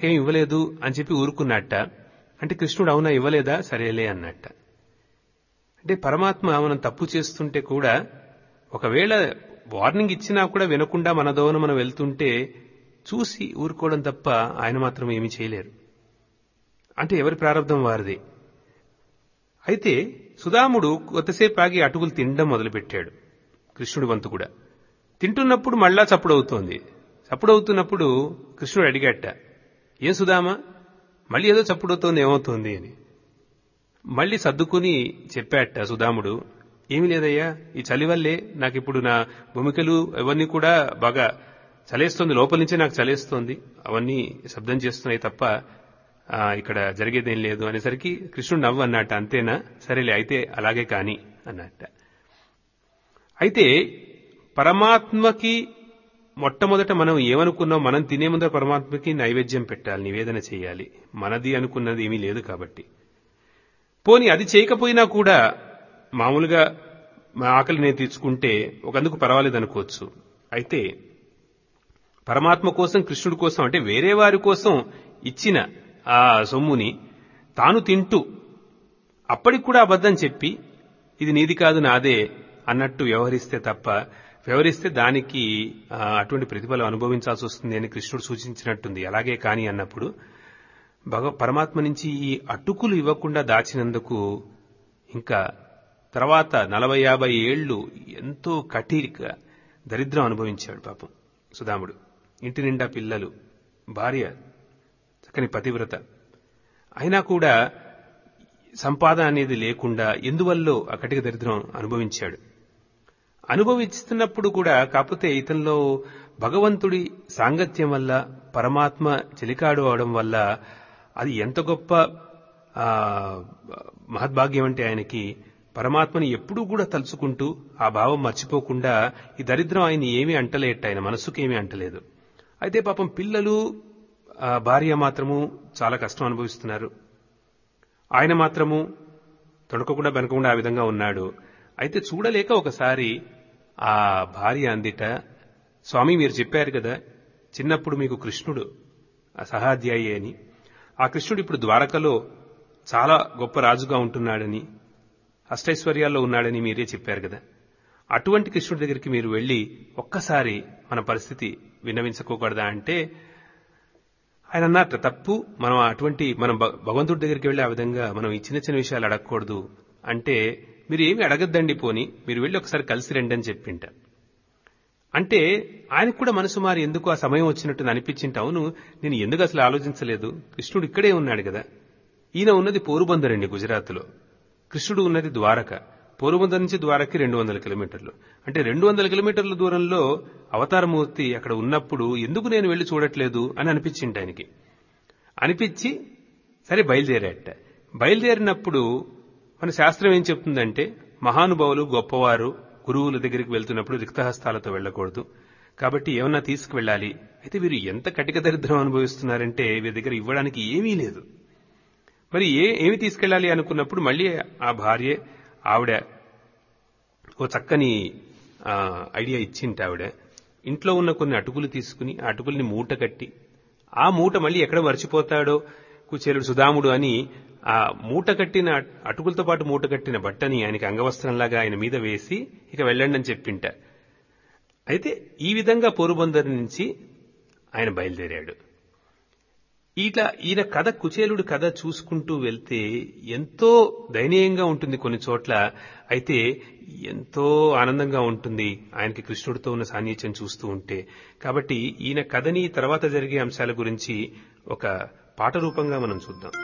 ఏం ఇవ్వలేదు అని చెప్పి ఊరుకున్నట్ట అంటే కృష్ణుడు అవునా ఇవ్వలేదా సరేలే అన్నట్ట అంటే పరమాత్మ మనం తప్పు చేస్తుంటే కూడా ఒకవేళ వార్నింగ్ ఇచ్చినా కూడా వినకుండా మన దోవన మనం వెళ్తుంటే చూసి ఊరుకోవడం తప్ప ఆయన మాత్రం ఏమీ చేయలేరు అంటే ఎవరి ప్రారంధం వారిది అయితే సుధాముడు కొద్దిసేపు ఆగి అటుకులు తినడం మొదలుపెట్టాడు కృష్ణుడి వంతు కూడా తింటున్నప్పుడు మళ్ళా చప్పుడవుతోంది చప్పుడవుతున్నప్పుడు కృష్ణుడు అడిగాట ఏం సుధామా మళ్ళీ ఏదో చప్పుడవుతోంది ఏమవుతోంది అని మళ్ళీ సర్దుకుని చెప్పాట సుధాముడు ఏమీ లేదయ్యా ఈ చలి వల్లే నాకు ఇప్పుడు నా భూమికలు అవన్నీ కూడా బాగా చలేస్తోంది లోపల నుంచే నాకు చలేస్తోంది అవన్నీ శబ్దం చేస్తున్నాయి తప్ప ఆ, ఇక్కడ జరిగేదేం లేదు అనేసరికి కృష్ణుడు నవ్వు అన్నట్ట అంతేనా సరేలే అయితే అలాగే కాని అన్నట్ట అయితే పరమాత్మకి మొట్టమొదట మనం ఏమనుకున్నాం మనం తినే ముందర పరమాత్మకి నైవేద్యం పెట్టాలి నివేదన చేయాలి మనది అనుకున్నది ఏమీ లేదు కాబట్టి పోని అది చేయకపోయినా కూడా మామూలుగా మా ఆకలి నేను తీర్చుకుంటే ఒకందుకు పర్వాలేదు అనుకోవచ్చు అయితే పరమాత్మ కోసం కృష్ణుడి కోసం అంటే వేరే వారి కోసం ఇచ్చిన ఆ సొమ్ముని తాను తింటూ అప్పటికి కూడా అబద్ధం చెప్పి ఇది నీది కాదు నాదే అన్నట్టు వ్యవహరిస్తే తప్ప వ్యవహరిస్తే దానికి ఆ, అటువంటి ప్రతిఫలం అనుభవించాల్సి వస్తుంది అని కృష్ణుడు సూచించినట్టుంది అలాగే కాని అన్నప్పుడు భగ పరమాత్మ నుంచి ఈ అటుకులు ఇవ్వకుండా దాచినందుకు ఇంకా తర్వాత నలభై యాభై ఏళ్లు ఎంతో కఠిక దరిద్రం అనుభవించాడు పాపం సుధాముడు ఇంటి నిండా పిల్లలు భార్య చక్కని పతివ్రత అయినా కూడా సంపాదన అనేది లేకుండా ఎందువల్లో ఆ కటిక దరిద్రం అనుభవించాడు అనుభవిస్తున్నప్పుడు కూడా కాకపోతే ఇతనిలో భగవంతుడి సాంగత్యం వల్ల పరమాత్మ చెలికాడు అవడం వల్ల అది ఎంత గొప్ప ఆ, మహద్భాగ్యం అంటే ఆయనకి పరమాత్మని ఎప్పుడూ కూడా తలుచుకుంటూ ఆ భావం మర్చిపోకుండా ఈ దరిద్రం ఆయన ఏమీ అంటలేట ఆయన మనస్సుకి ఏమీ అంటలేదు అయితే పాపం పిల్లలు ఆ, భార్య మాత్రము చాలా కష్టం అనుభవిస్తున్నారు ఆయన మాత్రము తొడకకుండా బెనకకుండా ఆ విధంగా ఉన్నాడు అయితే చూడలేక ఒకసారి ఆ భార్య అందిట స్వామి మీరు చెప్పారు కదా చిన్నప్పుడు మీకు కృష్ణుడు ఆ సహాధ్యాయి అని ఆ కృష్ణుడు ఇప్పుడు ద్వారకలో చాలా గొప్ప రాజుగా ఉంటున్నాడని అష్టైశ్వర్యాల్లో ఉన్నాడని మీరే చెప్పారు కదా అటువంటి కృష్ణుడి దగ్గరికి మీరు వెళ్లి ఒక్కసారి మన పరిస్థితి విన్నవించుకోకూడదా అంటే ఆయన అన్నట్టు తప్పు మనం అటువంటి మనం భ- భగవంతుడి దగ్గరికి వెళ్ళి ఆ విధంగా మనం ఈ చిన్న చిన్న విషయాలు అడగకూడదు అంటే మీరు ఏమి అడగద్దండి పోని మీరు వెళ్ళి ఒకసారి కలిసి రండి అని చెప్పింట అంటే ఆయనకు కూడా మనసు మారి ఎందుకు ఆ సమయం వచ్చినట్టు అనిపించింట అవును నేను ఎందుకు అసలు ఆలోచించలేదు కృష్ణుడు ఇక్కడే ఉన్నాడు కదా ఈయన ఉన్నది పోరుబందర్ అండి గుజరాత్లో కృష్ణుడు ఉన్నది ద్వారక పోరుబందర్ నుంచి ద్వారకి రెండు వందల కిలోమీటర్లు అంటే రెండు వందల కిలోమీటర్ల దూరంలో అవతారమూర్తి అక్కడ ఉన్నప్పుడు ఎందుకు నేను వెళ్లి చూడట్లేదు అని అనిపించింది ఆయనకి అనిపించి సరే బయలుదేరాట బయలుదేరినప్పుడు మన శాస్త్రం ఏం చెప్తుందంటే మహానుభావులు గొప్పవారు గురువుల దగ్గరికి వెళ్తున్నప్పుడు రిక్తహస్తాలతో వెళ్ళకూడదు కాబట్టి ఏమన్నా తీసుకువెళ్ళాలి అయితే వీరు ఎంత కటిక దరిద్రం అనుభవిస్తున్నారంటే వీరి దగ్గర ఇవ్వడానికి ఏమీ లేదు మరి ఏ ఏమి తీసుకెళ్ళాలి అనుకున్నప్పుడు మళ్ళీ ఆ భార్య ఆవిడ ఓ చక్కని ఆ, ఐడియా ఇచ్చింట ఆవిడ ఇంట్లో ఉన్న కొన్ని అటుకులు తీసుకుని ఆ అటుకుల్ని మూట కట్టి ఆ మూట మళ్ళీ ఎక్కడ మర్చిపోతాడో కుచేలుడు సుధాముడు అని ఆ మూట కట్టిన అటుకులతో పాటు మూట కట్టిన బట్టని ఆయనకి అంగవస్త్రంలాగా ఆయన మీద వేసి ఇక వెళ్ళండి అని చెప్పింట అయితే ఈ విధంగా పోరుబందర్ నుంచి ఆయన బయలుదేరాడు ఇట్లా ఈయన కథ కుచేలుడు కథ చూసుకుంటూ వెళ్తే ఎంతో దయనీయంగా ఉంటుంది కొన్ని చోట్ల అయితే ఎంతో ఆనందంగా ఉంటుంది ఆయనకి కృష్ణుడితో ఉన్న సాన్నిధ్యం చూస్తూ ఉంటే కాబట్టి ఈయన కథని తర్వాత జరిగే అంశాల గురించి ఒక పాట రూపంగా మనం చూద్దాం